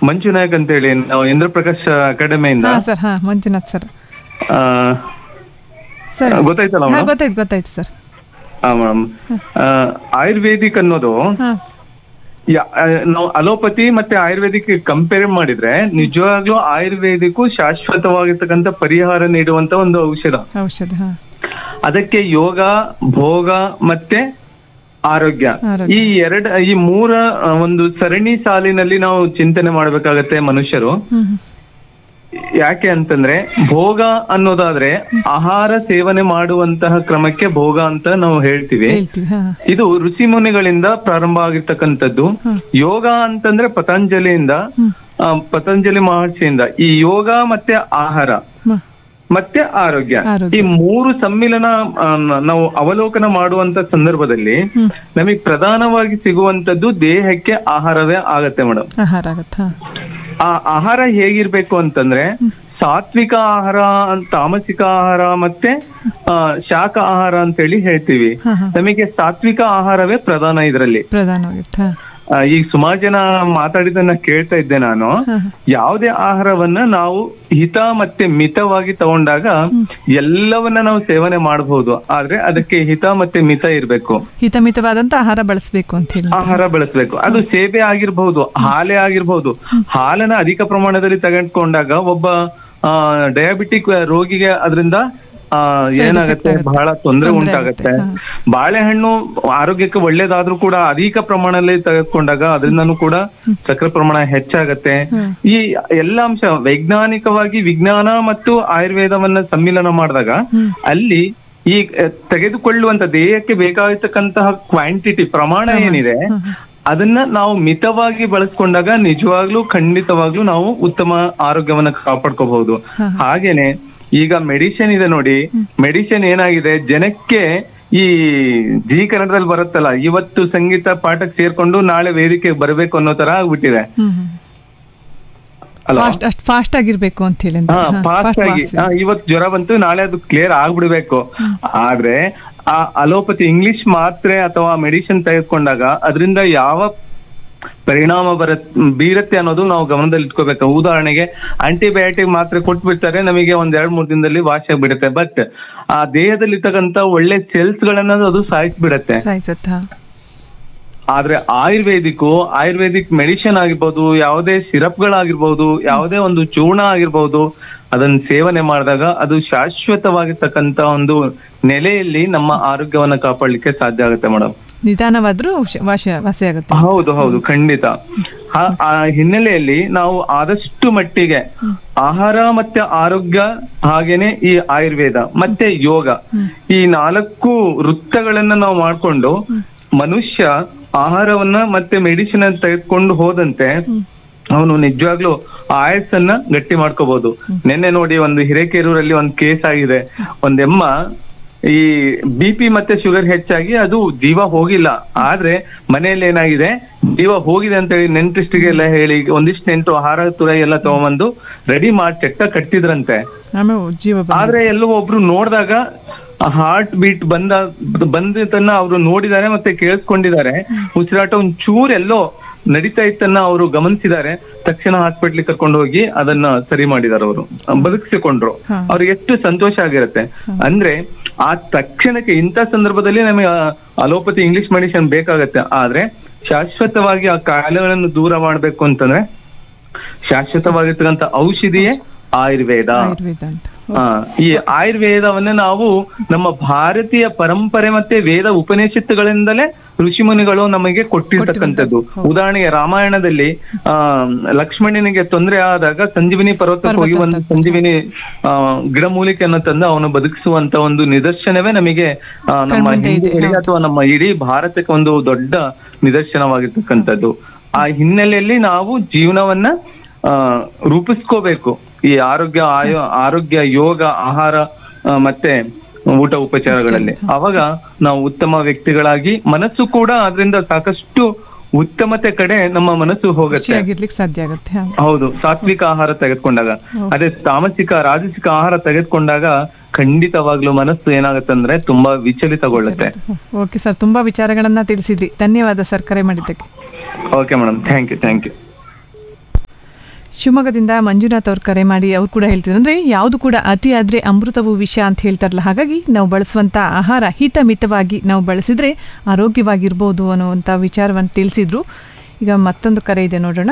ಮಂಜು ನಾಯಕ್ ಅಂತ ಹೇಳಿ ನಾವು ಇಂದ್ರಪ್ರಕಾಶ್ ಅಕಾಡೆಮಿಯಿಂದ ಹಾ ಸರ್ ಹಾ ಮಂಜುನಾಥ್ ಸರ್ ಆ, ಸರ್ ಗೊತ್ತಾಯ್ತಲ್ಲ ಹಾ ಮೇಡಮ್ ಗೊತ್ತಾಯ್ತು ಗೊತ್ತಾಯ್ತು ಸರ್ ಹಾ ಮೇಡಮ್ ಆಯುರ್ವೇದಿಕ್ ಅನ್ನೋದು ಹಾ ಯಾ- ಆ, ನಾವು ಅಲೋಪತಿ ಮತ್ತೆ ಆಯುರ್ವೇದಿಕ್ ಕಂಪೇರ್ ಮಾಡಿದ್ರೆ ನಿಜವಾಗ್ಲೂ ಆಯುರ್ವೇದಿಕ್ ಶಾಶ್ವತವಾಗಿರ್ತಕ್ಕಂಥ ಪರಿಹಾರ ನೀಡುವಂತ ಒಂದು ಔಷಧ ಔಷಧ ಹಾ ಅದಕ್ಕೆ ಯೋಗ ಭೋಗ ಮತ್ತೆ ಆರೋಗ್ಯ ಆರೋಗ್ಯ. ಈ ಎರಡ್ ಈ ಮೂರ ಆ, ಒಂದು ಸರಣಿ ಸಾಲಿನಲ್ಲಿ ನಾವು ಚಿಂತನೆ ಮಾಡ್ಬೇಕಾಗತ್ತೆ ಮನುಷ್ಯರು ಹ್ಮ್ ಹ್ಮ್. ಯಾಕೆ ಅಂತಂದ್ರೆ ಭೋಗ ಅನ್ನೋದಾದ್ರೆ ಆಹಾರ ಸೇವನೆ ಮಾಡುವಂತಹ ಕ್ರಮಕ್ಕೆ ಭೋಗ ಅಂತ ನಾವು ಹೇಳ್ತೀವಿ ಹೇಳ್ತೀವಿ ಹಾ ಇದು ಋಷಿ ಮುನಿಗಳಿಂದ ಪ್ರಾರಂಭ ಆಗಿರ್ತಕ್ಕಂಥದ್ದು ಹ್ಮ್. ಯೋಗ ಅಂತಂದ್ರೆ ಪತಂಜಲಿಯಿಂದ ಹ್ಮ್. ಆ, ಪತಂಜಲಿ ಮಹರ್ಷಿಯಿಂದ ಈ ಯೋಗ ಮತ್ತೆ ಆಹಾರ ಮ- ಮತ್ತೆ ಆರೋಗ್ಯ ಆರೋಗ್ಯ. ಈ ಮೂರು ಸಮ್ಮಿಲನ ಆ, ನ- ನಾವು ಅವಲೋಕನ ಮಾಡುವಂತ ಸಂದರ್ಭದಲ್ಲಿ ಹ್ಮ್. ನಮಗೆ ಪ್ರಧಾನವಾಗಿ ಸಿಗುವಂತದ್ದು ದೇಹಕ್ಕೆ ಆಹಾರವೇ ಆಗತ್ತೆ ಮೇಡಮ್ ಆಹಾರ ಆಗತ್ತೆ ಹಾ ಆ ಆಹಾರ ಹೇಗಿರ್ಬೇಕು ಅಂತಂದ್ರೆ ಸಾತ್ವಿಕ ಆಹಾರ ಅಂತ- ತಾಮಸಿಕ ಆಹಾರ ಮತ್ತೆ ಆ, ಶಾಖ ಆಹಾರ ಅಂತ ಹೇಳಿ ಹೇಳ್ತೀವಿ ಹಾ ಹಾ ನಮಗೆ ಸಾತ್ವಿಕ ಆಹಾರವೇ ಪ್ರಧಾನ ಇದರಲ್ಲಿ ಪ್ರಧಾನವಾಗಿತ್ತು ಹಾ ಆ, ಈಗ ಸುಮಾರು ಜನ ಮಾತಾಡಿದನ್ನ ಕೇಳ್ತಾ ಇದ್ದೆ ನಾನು ಹಾ ಹಾ. ಯಾವುದೇ ಆಹಾರವನ್ನ ನಾವು ಹಿತ ಮತ್ತೆ ಮಿತವಾಗಿ ತಗೊಂಡಾಗ ಎಲ್ಲವನ್ನ ನಾವು ಸೇವನೆ ಮಾಡಬಹುದು ಆದ್ರೆ ಅದಕ್ಕೆ ಹಿತ ಮತ್ತೆ ಮಿತ ಇರ್ಬೇಕು ಹಿತಮಿತವಾದಂತ ಆಹಾರ ಬಳಸಬೇಕು ಅಂತ ಹೇಳಿ ಆಹಾರ ಬೆಳೆಸ್ಬೇಕು ಅದು ಸೇಬೆ ಆಗಿರ್ಬಹುದು ಹಾಲೆ ಆಗಿರ್ಬಹುದು ಹಾಲನ್ನ ಅಧಿಕ ಪ್ರಮಾಣದಲ್ಲಿ ತೆಗೆದುಕೊಂಡಾಗ ಒಬ್ಬ ಡಯಾಬಿಟಿಕ್ ರೋಗಿಗೆ ಅದರಿಂದ ಆ, ಏನಾಗತ್ತೆ ಆಗುತ್ತೆ. ಬಹಳ ತೊಂದರೆ ತೊಂದ್ರೆ ಉಂಟಾಗತ್ತೆ ಆಗುತ್ತೆ, ಬಾಳೆಹಣ್ಣು ಆರೋಗ್ಯಕ್ಕೆ ಒಳ್ಳೇದಾದ್ರೂ ಕೂಡ ಅಧಿಕ ಪ್ರಮಾಣದಲ್ಲಿ ತೆಗೆದುಕೊಂಡಾಗ ಅದರಿಂದನೂ ಕೂಡ ಸಕ್ಕರೆ ಪ್ರಮಾಣ ಹೆಚ್ಚಾಗತ್ತೆ ಹ್ಮ್. ಈ ಎಲ್ಲ ಅಂಶ ವೈಜ್ಞಾನಿಕವಾಗಿ ವಿಜ್ಞಾನ ಮತ್ತು ಆಯುರ್ವೇದವನ್ನ ಸಮ್ಮಿಲನ ಮಾಡಿದಾಗ ಹ್ಮ್. ಅಲ್ಲಿ ಈ ಅಹ್, ತೆಗೆದುಕೊಳ್ಳುವಂತ ದೇಹಕ್ಕೆ ಬೇಕಾಗಿರ್ತಕ್ಕಂತಹ ಕ್ವಾಂಟಿಟಿ ಪ್ರಮಾಣ ಏನಿದೆ ಹ್ಮ್, ಹ್ಮ್. ಅದನ್ನ ನಾವು ಮಿತವಾಗಿ ಬಳಸ್ಕೊಂಡಾಗ ನಿಜವಾಗ್ಲೂ ಖಂಡಿತವಾಗ್ಲೂ ನಾವು ಉತ್ತಮ ಆರೋಗ್ಯವನ್ನ ಕಾಪಾಡ್ಕೋಬಹುದು ಹಾ. ಹಾಗೇನೆ ಈಗ ಮೆಡಿಸಿನ್ ಇದೆ ನೋಡಿ ಮೆಡಿಸಿನ್ ಏನಾಗಿದೆ ಜನಕ್ಕೆ ಈ ಜಿ ಕನ್ನಡದಲ್ಲಿ ಬರುತ್ತಲ್ಲ ಇವತ್ತು ಸಂಗೀತ ಪಾಠಕ್ಕೆ ಸೇರ್ಕೊಂಡು ನಾಳೆ ವೇದಿಕೆಗೆ ಬರಬೇಕು ಅನ್ನೋ ತರ ಆಗ್ಬಿಟ್ಟಿದೆ ಹ್ಮ್ ಹ್ಮ್ ಅಲ್ಲ ಫಾಸ್ಟ್ ಅಷ್ಟು ಫಾಸ್ಟ್ ಆಗಿರ್ಬೇಕು ಅಂತ ಹೇಳಿ ಅಂತ. ಹಾ ಹಾ, ಫಾಸ್ಟ್ fast ಆಗಿ ವಾಸಿ. ಹಾ, ಇವತ್ತು ಜ್ವರ ಬಂತು ನಾಳೆ ಅದು ಕ್ಲಿಯರ್ ಆಗ್ಬಿಡ್ಬೇಕು ಆದ್ರೆ ಆ ಅಲೋಪತಿ ಇಂಗ್ಲಿಷ್ ಮಾತ್ರೆ ಅಥವಾ ಮೆಡಿಸಿನ್ ತೆಗೆದುಕೊಂಡಾಗ ಅದರಿಂದ ಯಾವ ಪರಿಣಾಮ ಬರತ್ ಬೀರತ್ತೆ ಅನ್ನೋದು ನಾವು ಗಮನದಲ್ಲಿ ಇಟ್ಕೋಬೇಕು ಉದಾಹರಣೆಗೆ ಆಂಟಿಬಯೋಟಿಕ್ ಮಾತ್ರೆ ಕೊಟ್ಬಿಡ್ತಾರೆ ನಮಗೆ ಒಂದ್ ಎರಡ್ ಮೂರ್ ದಿನದಲ್ಲಿ ವಾಸಿ ಆಗ್ಬಿಡುತ್ತೆ ಬಟ್ ಆ ದೇಹದಲ್ಲಿರ್ತಕ್ಕಂತ ಒಳ್ಳೆ ಸೆಲ್ಸ್ ಗಳನ್ನ ಅದು ಸಾಯಿಸ್ಬಿಡತ್ತೆ ಸಾಯ್ಸತ್ತ ಹಾ. ಆದ್ರೆ ಆಯುರ್ವೇದಿಕ್ ಆಯುರ್ವೇದಿಕ್ ಮೆಡಿಸಿನ್ ಆಗಿರ್ಬೋದು ಯಾವುದೇ ಸಿರಪ್ಗಳಾಗಿರ್ಬೋದು ಯಾವುದೇ ಒಂದು ಚೂರ್ಣ ಆಗಿರ್ಬೋದು ಅದನ್ನ ಸೇವನೆ ಮಾಡಿದಾಗ ಅದು ಶಾಶ್ವತವಾಗಿರ್ತಕ್ಕಂತ ಒಂದು ನೆಲೆಯಲ್ಲಿ ನಮ್ಮ ಆರೋಗ್ಯವನ್ನ ಕಾಪಾಡ್ಲಿಕ್ಕೆ ಸಾಧ್ಯ ಆಗುತ್ತೆ ಮೇಡಮ್ ನಿಧಾನವಾದ್ರೂ ಶ- ವಾಸಿ ವಾಸಿ ಆಗುತ್ತೆ ಹೌದು ಹೌದು ಖಂಡಿತ ಆ- ಆ ಹಿನ್ನೆಲೆಯಲ್ಲಿ ನಾವು ಆದಷ್ಟು ಮಟ್ಟಿಗೆ ಆಹಾರ ಮತ್ತೆ ಆರೋಗ್ಯ ಹಾಗೇನೆ ಈ ಆಯುರ್ವೇದ ಮತ್ತೆ ಯೋಗ ಈ ನಾಲ್ಕು ವೃತ್ತಗಳನ್ನ ನಾವು ಮಾಡ್ಕೊಂಡು ಮನುಷ್ಯ ಆಹಾರವನ್ನ ಮತ್ತೆ ಮೆಡಿಸಿನ್ ಅನ್ನು ತೆಗೆದುಕೊಂಡು ಹೋದಂತೆ ಅವನು ನಿಜವಾಗ್ಲೂ ಆಯಸ್ಸನ್ನ ಗಟ್ಟಿ ಮಾಡ್ಕೋಬಹುದು ನಿನ್ನೆ ನೋಡಿ ಒಂದು ಹಿರೇಕೆರೂರಲ್ಲಿ ಒಂದು ಕೇಸ್ ಆಗಿದೆ ಒಂದೆಮ್ಮ ಈ ಬಿ ಪಿ ಮತ್ತೆ ಶುಗರ್ ಹೆಚ್ಚಾಗಿ ಅದು ಜೀವ ಹೋಗಿಲ್ಲ ಆದ್ರೆ ಮನೆಯಲ್ಲಿ ಏನಾಗಿದೆ ಜೀವ ಹೋಗಿದೆ ಅಂತ ಹೇಳಿ ನೆಂಟಿಸ್ಟಿಗೆ ಎಲ್ಲ ಹೇಳಿ ಒಂದಿಷ್ಟು ನೆಂಟು ಆಹಾರ ತುರಾಯಿ ಎಲ್ಲ ತಗೊಂಬಂದು ರೆಡಿ ಮಾಡಿ ಚೆಟ್ಟ ಕಟ್ಟಿದ್ರಂತೆ ಆಮೇಲೆ ಜೀವ ಬಂದ ಆದ್ರೆ ಎಲ್ಲೋ ಒಬ್ರು ನೋಡಿದಾಗ ಹಾರ್ಟ್ ಬೀಟ್ ಬಂದ ಬಂದಿದ್ದನ್ನ ಅವರು ನೋಡಿದ್ದಾರೆ ಮತ್ತೆ ಕೇಳಿಸ್ಕೊಂಡಿದ್ದಾರೆ ಉಸಿರಾಟ ಒಂದ್ ಚೂರ್ ಎಲ್ಲೋ ನಡೀತಾ ಇತ್ತನ್ನ ಅವರು ಗಮನಿಸಿದ್ದಾರೆ ತಕ್ಷಣ ಹಾಸ್ಪಿಟ್ಲಿಗೆ ಕರ್ಕೊಂಡು ಹೋಗಿ ಅದನ್ನ ಸರಿ ಮಾಡಿದಾರೆ ಅವರು ಬದುಕಿಸಿಕೊಂಡ್ರು ಹಾ. ಅವ್ರಿಗೆ ಎಷ್ಟು ಸಂತೋಷ ಆಗಿರುತ್ತೆ ಅಂದ್ರೆ ಆ ತಕ್ಷಣಕ್ಕೆ ಇಂಥ ಸಂದರ್ಭದಲ್ಲಿ ನಮಗೆ ಆ ಅಲೋಪತಿ ಇಂಗ್ಲಿಷ್ ಮೆಡಿಸಿನ್ ಬೇಕಾಗತ್ತೆ ಆದ್ರೆ ಶಾಶ್ವತವಾಗಿ ಆ ಕಾಯಿಲೆಗಳನ್ನು ದೂರ ಮಾಡ್ಬೇಕು ಅಂತಂದ್ರೆ ಶಾಶ್ವತವಾಗಿರ್ತಕ್ಕಂಥ ಔಷಧಿಯೇ ಆಯುರ್ವೇದ ಆಯುರ್ವೇದ ಅಂತ ಆ, ಈ ಆಯುರ್ವೇದವನ್ನ ನಾವು ನಮ್ಮ ಭಾರತೀಯ ಪರಂಪರೆ ಮತ್ತೆ ವೇದ ಉಪನಿಷತ್ತುಗಳಿಂದಲೇ ಋಷಿಮುನಿಗಳು ನಮಗೆ ಕೊಟ್ಟಿರ್ತಕ್ಕಂಥದ್ದು ಹೌದು. ಉದಾಹರಣೆಗೆ ರಾಮಾಯಣದಲ್ಲಿ ಆ ಲಕ್ಷ್ಮಣನಿಗೆ ತೊಂದರೆ ಆದಾಗ ಸಂಜೀವಿನಿ ಪರ್ವತಕ್ಕೆ ಹೋಗಿ ಒಂದು ಪರ್ವತ. ಸಂಜೀವಿನಿ ಆ ಗಿಡಮೂಲಿಕೆಯನ್ನು ತಂದು ಅವನು ಬದುಕಿಸುವಂತ ಒಂದು ನಿದರ್ಶನವೇ ನಮಗೆ ಆ, ನಮ್ಮ ಕಣ್ಮುಂದೆ ಇದೆ, ಹಿಂದೂಗಳಿಗೆ ಹೌದು. ಅಥವಾ ನಮ್ಮ ಇಡೀ ಭಾರತಕ್ಕೆ ಒಂದು ದೊಡ್ಡ ನಿದರ್ಶನವಾಗಿರ್ತಕ್ಕಂಥದ್ದು ಆ ಹಿನ್ನೆಲೆಯಲ್ಲಿ ನಾವು ಜೀವನವನ್ನ ಆ, ರೂಪಿಸ್ಕೋಬೇಕು ಈ ಆರೋಗ್ಯ ಆಯೋ ಆರೋಗ್ಯ ಯೋಗ ಆಹಾರ ಆ, ಮತ್ತೆ ಊಟ ಉಪಚಾರಗಳಲ್ಲಿ ಅವಾಗ ನಾವು ಉತ್ತಮ ವ್ಯಕ್ತಿಗಳಾಗಿ ಮನಸ್ಸು ಕೂಡ ಅದರಿಂದ ಸಾಕಷ್ಟು ಉತ್ತಮತೆ ಕಡೆ ನಮ್ಮ ಮನಸ್ಸು ಹೋಗುತ್ತೆ ಖುಷಿಯಾಗಿರ್ಲಿಕ್ಕೆ ಸಾಧ್ಯ ಆಗುತ್ತೆ ಹಾ. ಹೌದು ಸಾತ್ವಿಕ ಆಹಾರ ತೆಗೆದುಕೊಂಡಾಗ ಹೌದು. ಅದೇ ತಾಮಸಿಕ ರಾಜಸಿಕ ಆಹಾರ ತೆಗೆದುಕೊಂಡಾಗ ಖಂಡಿತವಾಗ್ಲೂ ಮನಸ್ಸು ಏನಾಗುತ್ತೆ ಅಂದ್ರೆ ತುಂಬಾ ವಿಚಲಿತಗೊಳ್ಳುತ್ತೆ ಓಕೆ ಸರ್ ತುಂಬಾ ವಿಚಾರಗಳನ್ನ ತಿಳಿಸಿದ್ರಿ ಧನ್ಯವಾದ ಸರ್ ಕರೆ ಮಾಡಿದ್ದಕ್ಕೆ okay madam thank you thank you ಶಿವಮೊಗ್ಗದಿಂದ ಮಂಜುನಾಥ್ ಅವ್ರು ಕರೆ ಮಾಡಿ ಅವ್ರು ಕೂಡ ಹೇಳ್ತಿದ್ರು ಅಂದರೆ ಯಾವುದು ಕೂಡ ಅತಿ ಆದರೆ ಅಮೃತವು ವಿಷ ಅಂತ ಹೇಳ್ತಾರಲ್ಲ ಹಾಗಾಗಿ ನಾವು ಬಳಸುವಂಥ ಆಹಾರ ಹಿತಮಿತವಾಗಿ ನಾವು ಬಳಸಿದರೆ ಆರೋಗ್ಯವಾಗಿರ್ಬೋದು ಅನ್ನುವಂಥ ವಿಚಾರವನ್ನು ತಿಳಿಸಿದ್ರು ಈಗ ಮತ್ತೊಂದು ಕರೆ ಇದೆ ನೋಡೋಣ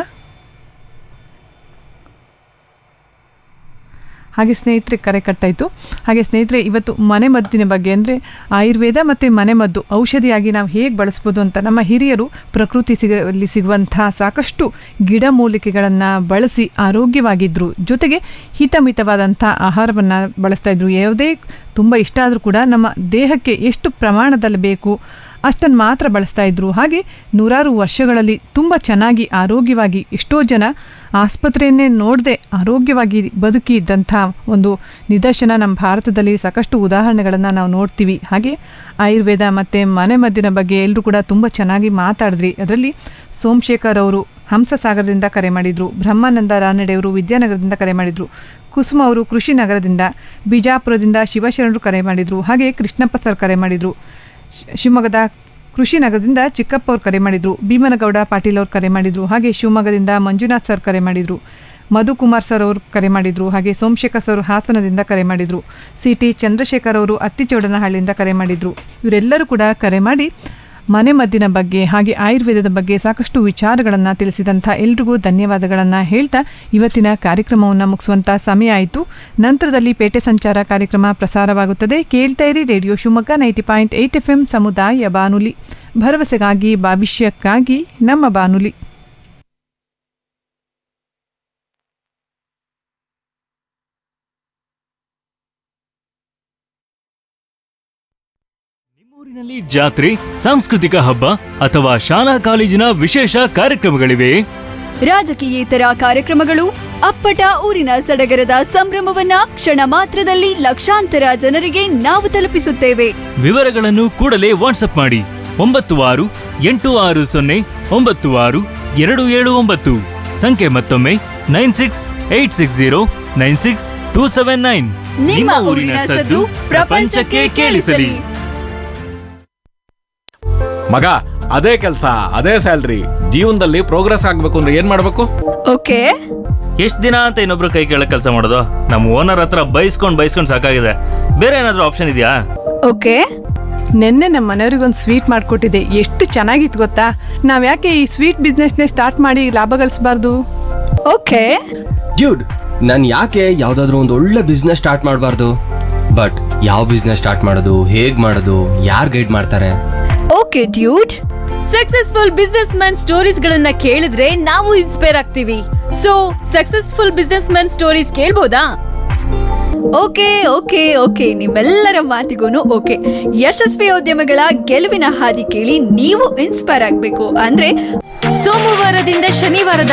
ಹಾಗೆ ಸ್ನೇಹಿತರೆ ಕರೆ ಕಟ್ಟಾಯಿತು ಹಾಗೆ ಸ್ನೇಹಿತರೆ ಇವತ್ತು ಮನೆ ಮದ್ದಿನ ಬಗ್ಗೆ ಅಂದರೆ ಆಯುರ್ವೇದ ಮತ್ತು ಮನೆ ಮದ್ದು ಔಷಧಿಯಾಗಿ ನಾವು ಹೇಗೆ ಬಳಸ್ಬೋದು ಅಂತ ನಮ್ಮ ಹಿರಿಯರು ಪ್ರಕೃತಿ ಸಿಗಲ್ಲಿ ಸಿಗುವಂಥ ಸಾಕಷ್ಟು ಗಿಡಮೂಲಿಕೆಗಳನ್ನು ಬಳಸಿ ಆರೋಗ್ಯವಾಗಿದ್ದರು ಜೊತೆಗೆ ಹಿತಮಿತವಾದಂಥ ಆಹಾರವನ್ನು ಬಳಸ್ತಾ ಇದ್ರು ಯಾವುದೇ ತುಂಬ ಇಷ್ಟ ಆದರೂ ಕೂಡ ನಮ್ಮ ದೇಹಕ್ಕೆ ಎಷ್ಟು ಪ್ರಮಾಣದಲ್ಲಿ ಬೇಕು ಅಷ್ಟನ್ನು ಮಾತ್ರ ಬಳಸ್ತಾ ಇದ್ರು ಹಾಗೆ ನೂರಾರು ವರ್ಷಗಳಲ್ಲಿ ತುಂಬ ಚೆನ್ನಾಗಿ ಆರೋಗ್ಯವಾಗಿ ಎಷ್ಟೋ ಜನ ಆಸ್ಪತ್ರೆಯನ್ನೇ ನೋಡದೆ ಆರೋಗ್ಯವಾಗಿ ಬದುಕಿ ಇದ್ದಂಥ ಒಂದು ನಿದರ್ಶನ ನಮ್ಮ ಭಾರತದಲ್ಲಿ ಸಾಕಷ್ಟು ಉದಾಹರಣೆಗಳನ್ನು ನಾವು ನೋಡ್ತೀವಿ ಹಾಗೆ ಆಯುರ್ವೇದ ಮತ್ತು ಮನೆಮದ್ದಿನ ಬಗ್ಗೆ ಎಲ್ಲರೂ ಕೂಡ ತುಂಬ ಚೆನ್ನಾಗಿ ಮಾತಾಡಿದ್ರಿ ಅದರಲ್ಲಿ ಸೋಮಶೇಖರ್ ಅವರು ಹಂಸಸಾಗರದಿಂದ ಕರೆ ಮಾಡಿದರು ಬ್ರಹ್ಮಾನಂದ ರಾನಡೆಯವರು ವಿದ್ಯಾನಗರದಿಂದ ಕರೆ ಮಾಡಿದರು ಕುಸುಮ ಅವರು ಕೃಷಿ ನಗರದಿಂದ ಬಿಜಾಪುರದಿಂದ ಶಿವಶರಣರು ಕರೆ ಮಾಡಿದರು ಹಾಗೆ ಕೃಷ್ಣಪ್ಪ ಸರ್ ಕರೆ ಮಾಡಿದರು ಶಿ- ಶಿವಮೊಗ್ಗದ ಕೃಷಿ ನಗರದಿಂದ ಚಿಕ್ಕಪ್ಪ ಅವ್ರು ಕರೆ ಮಾಡಿದರು ಭೀಮನಗೌಡ ಪಾಟೀಲ್ ಅವ್ರು ಕರೆ ಮಾಡಿದರು ಹಾಗೆ ಶಿವಮೊಗ್ಗದಿಂದ ಮಂಜುನಾಥ್ ಸರ್ ಕರೆ ಮಾಡಿದರು ಮಧುಕುಮಾರ್ ಸರ್ ಅವರು ಕರೆ ಮಾಡಿದರು ಹಾಗೆ ಸೋಮಶೇಖರ್ ಸರ್ ಹಾಸನದಿಂದ ಕರೆ ಮಾಡಿದರು ಸಿ ಟಿ ಚಂದ್ರಶೇಖರ್ ಅವರು ಅತ್ತಿಚೌಡನಹಳ್ಳಿಯಿಂದ ಕರೆ ಮಾಡಿದರು ಇವರೆಲ್ಲರೂ ಕೂಡ ಕರೆ ಮಾಡಿ ಮನೆ ಮದ್ದಿನ ಬಗ್ಗೆ ಹಾಗೆ ಆಯುರ್ವೇದದ ಬಗ್ಗೆ ಸಾಕಷ್ಟು ವಿಚಾರಗಳನ್ನು ತಿಳಿಸಿದಂಥ ಎಲ್ರಿಗೂ ಧನ್ಯವಾದಗಳನ್ನು ಹೇಳ್ತಾ ಇವತ್ತಿನ ಕಾರ್ಯಕ್ರಮವನ್ನು ಮುಗಿಸುವಂಥ ಸಮಯ ಆಯಿತು ನಂತರದಲ್ಲಿ ಪೇಟೆ ಸಂಚಾರ ಕಾರ್ಯಕ್ರಮ ಪ್ರಸಾರವಾಗುತ್ತದೆ ಕೇಳ್ತಾ ಇರಿ radio Shivamogga ninety point eight F M ಸಮುದಾಯ ಬಾನುಲಿ ಭರವಸೆಗಾಗಿ ಭವಿಷ್ಯಕ್ಕಾಗಿ ನಮ್ಮ ಬಾನುಲಿ ನಿಮ್ಮೂರಿನಲ್ಲಿ ಜಾತ್ರೆ ಸಾಂಸ್ಕೃತಿಕ ಹಬ್ಬ ಅಥವಾ ಶಾಲಾ ಕಾಲೇಜಿನ ವಿಶೇಷ ಕಾರ್ಯಕ್ರಮಗಳಿವೆ ರಾಜಕೀಯೇತರ ಕಾರ್ಯಕ್ರಮಗಳು ಅಪ್ಪಟ ಊರಿನ ಸಡಗರದ ಸಂಭ್ರಮವನ್ನ ಕ್ಷಣ ಮಾತ್ರದಲ್ಲಿ ಲಕ್ಷಾಂತರ ಜನರಿಗೆ ನಾವು ತಲುಪಿಸುತ್ತೇವೆ ವಿವರಗಳನ್ನು ಕೂಡಲೇ ವಾಟ್ಸಪ್ ಮಾಡಿ ಒಂಬತ್ತು ಆರು ಎಂಟು ಆರು ಸೊನ್ನೆ ಒಂಬತ್ತು ಆರು ಎರಡು ಏಳು ಒಂಬತ್ತು ಸಂಖ್ಯೆ ಮತ್ತೊಮ್ಮೆ nine six eight six zero nine six two seven nine ನಿಮ್ಮ ಊರಿನ ಸದ್ದು ಪ್ರಪಂಚಕ್ಕೆ ಕೇಳಿಸಲಿ ಮಗ ಅದೇ ಕೆಲಸ ಅದೇ ಸ್ಯಾಲ್ರಿ ಜೀವನದಲ್ಲಿ ಪ್ರೋಗ್ರೆಸ್ ಆಗ್ಬೇಕು ಅಂದ್ರೆ ಏನ್ ಮಾಡ್ಬೇಕು ಓಕೆ ಎಷ್ಟ್ ದಿನ ಅಂತ ಇನ್ನೊಬ್ರು ಕೈ ಕೆಳಗ್ ಕೆಲಸ ಮಾಡೋದು ನಮ್ಮ ಓನರ್ ಹತ್ರ ಬೈಸ್ಕೊಂಡ್ ಬೈಸ್ಕೊಂಡ್ ಸಾಕಾಗಿದೆ ಬೇರೆ ಏನಾದ್ರೂ ಆಪ್ಷನ್ ಇದೆಯಾ ಓಕೆ ನಿನ್ನೆ ನಮ್ಮ ಮನೆಯವ್ರಿಗೊಂದು ಸ್ವೀಟ್ ಮಾಡಿಕೊಟ್ಟಿದ್ದೆ ಎಷ್ಟು ಚೆನ್ನಾಗಿತ್ತು ಗೊತ್ತಾ ನಾವು ಯಾಕೆ ಈ ಸ್ವೀಟ್ ಬಿಸ್ನೆಸ್ನೇ ಸ್ಟಾರ್ಟ್ ಮಾಡಿ ಲಾಭ ಗಳಿಸಬಾರ್ದು ಓಕೆ ಡ್ಯೂಡ್ ನಾನು ಯಾಕೆ ಯಾವ್ದಾದ್ರು ಒಂದು ಒಳ್ಳೆ ಬಿಸ್ನೆಸ್ ಸ್ಟಾರ್ಟ್ ಮಾಡಬಾರ್ದು ಬಟ್ ಯಾವ ಬಿಸ್ನೆಸ್ ಸ್ಟಾರ್ಟ್ ಮಾಡೋದು ಹೇಗ್ ಮಾಡೋದು ಯಾರು ಗೈಡ್ ಮಾಡ್ತಾರೆ okay dude successful business man stories ಗಳನ್ನ ಕೇಳಿದ್ರೆ ನಾವು ಇನ್ಸ್ಪೈರ್ ಆಗ್ತೀವಿ so successful business man stories ಕೇಳ್ಬೋದಾ ಓಕೆ ಓಕೆ ಓಕೆ ನಿಮ್ಮೆಲ್ಲರ ಮಾತಿಗೂ ಓಕೆ ಯಶಸ್ವಿ ಉದ್ಯಮಗಳ ಗೆಲುವಿನ ಹಾದಿ ಕೇಳಿ ನೀವು ಇನ್ಸ್ಪೈರ್ ಆಗಬೇಕು ಅಂದ್ರೆ ಸೋಮವಾರದಿಂದ ಶನಿವಾರದ